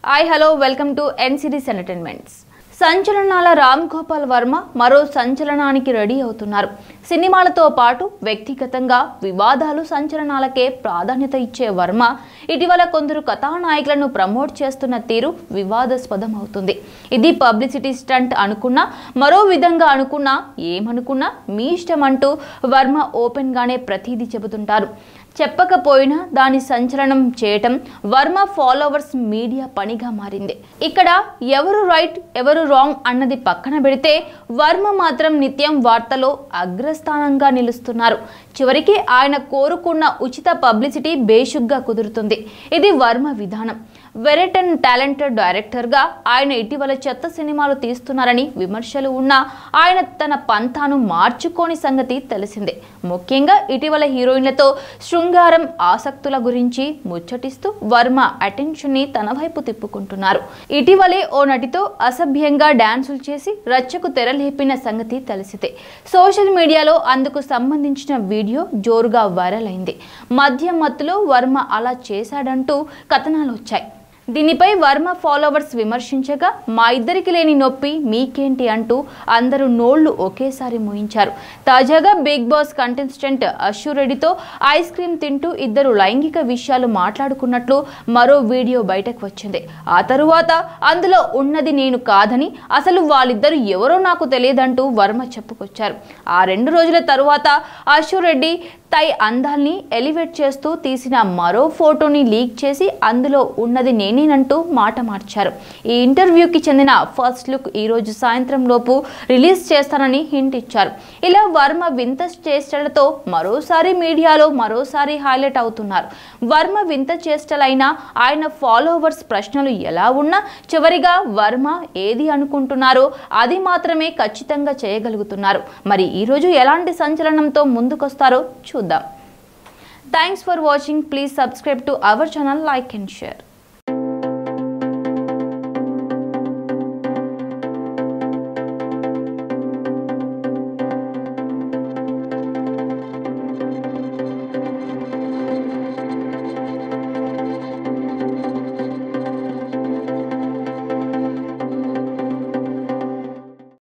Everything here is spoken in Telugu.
హాయ్ హలో వెల్కమ్ టు ఎన్సిరీస్ ఎంటర్టైన్మెంట్స్ సంచలనాల రామ్ గోపాల్ వర్మ మరో సంచలనానికి రెడీ అవుతున్నారు సినిమాలతో పాటు వ్యక్తిగతంగా వివాదాలు సంచలనాలకే ప్రాధాన్యత ఇచ్చే వర్మ ఇటీవల కొందరు కథానాయకులను ప్రమోట్ చేస్తున్న తీరు వివాదాస్పదం అవుతుంది ఇది పబ్లిసిటీ స్టంట్ అనుకున్నా మరో విధంగా అనుకున్నా ఏమనుకున్నా మీ ఇష్టం అంటూ వర్మ ఓపెన్గానే ప్రతిదీ చెబుతుంటారు చెప్పకపోయినా దాని సంచలనం చేయటం వర్మ ఫాలోవర్స్ మీడియా పనిగా మారింది ఇక్కడ ఎవరు రైట్ ఎవరు రాంగ్ అన్నది పక్కన పెడితే వర్మ మాత్రం నిత్యం వార్తలో అగ్రస్థానంగా నిలుస్తున్నారు చివరికి ఆయన కోరుకున్న ఉచిత పబ్లిసిటీ బేషుగ్గా కుదురుతుంది ఇది వర్మ విధానం వెరెటన్ టాలెంటెడ్ డైరెక్టర్గా ఆయన ఇటీవల చెత్త సినిమాలు తీస్తున్నారని విమర్శలు ఉన్నా ఆయన తన పంతాను మార్చుకోని సంగతి తెలిసిందే ముఖ్యంగా ఇటీవల హీరోయిన్లతో శృంగారం ఆసక్తుల గురించి ముచ్చటిస్తూ వర్మ అటెన్షన్ని తన వైపు తిప్పుకుంటున్నారు ఇటీవలే ఓ నటితో అసభ్యంగా డాన్సులు చేసి రచ్చకు తెరలేపిన సంగతి తెలిసితే సోషల్ మీడియాలో అందుకు సంబంధించిన వీడియో జోరుగా వైరల్ అయింది మద్యం మత్తులో వర్మ అలా చేశాడంటూ కథనాలు వచ్చాయి దీనిపై వర్మ ఫాలోవర్స్ విమర్శించగా మా ఇద్దరికి లేని నొప్పి మీకేంటి అంటూ అందరూ నోళ్లు ఒకేసారి మోయించారు తాజాగా బిగ్ బాస్ కంటెస్టెంట్ అశు రెడ్డితో ఐస్ క్రీమ్ తింటూ ఇద్దరు లైంగిక విషయాలు మాట్లాడుకున్నట్లు మరో వీడియో బయటకు వచ్చింది ఆ తరువాత అందులో ఉన్నది నేను కాదని అసలు వాళ్ళిద్దరు ఎవరో నాకు తెలియదంటూ వర్మ చెప్పుకొచ్చారు ఆ రెండు రోజుల తరువాత అశు రెడ్డి తై అందాల్ని ఎలివేట్ చేస్తూ తీసిన మరో ఫోటోని లీక్ చేసి అందులో ఉన్నది నేనేనంటూ మాట మార్చారు ఈ ఇంటర్వ్యూకి చెందిన ఫస్ట్ లుక్ ఈ రోజు సాయంత్రం లోపు రిలీజ్ చేస్తానని హింట్ ఇచ్చారు ఇలా వర్మ వింత చేష్టలతో మరోసారి మీడియాలో మరోసారి హైలైట్ అవుతున్నారు వర్మ వింత చేష్టలైనా ఆయన ఫాలోవర్స్ ప్రశ్నలు ఎలా ఉన్నా చివరిగా వర్మ ఏది అనుకుంటున్నారో అది మాత్రమే ఖచ్చితంగా చేయగలుగుతున్నారు మరి ఈరోజు ఎలాంటి సంచలనంతో ముందుకొస్తారో చూద్దాం thanks for watching please subscribe to our channel like and share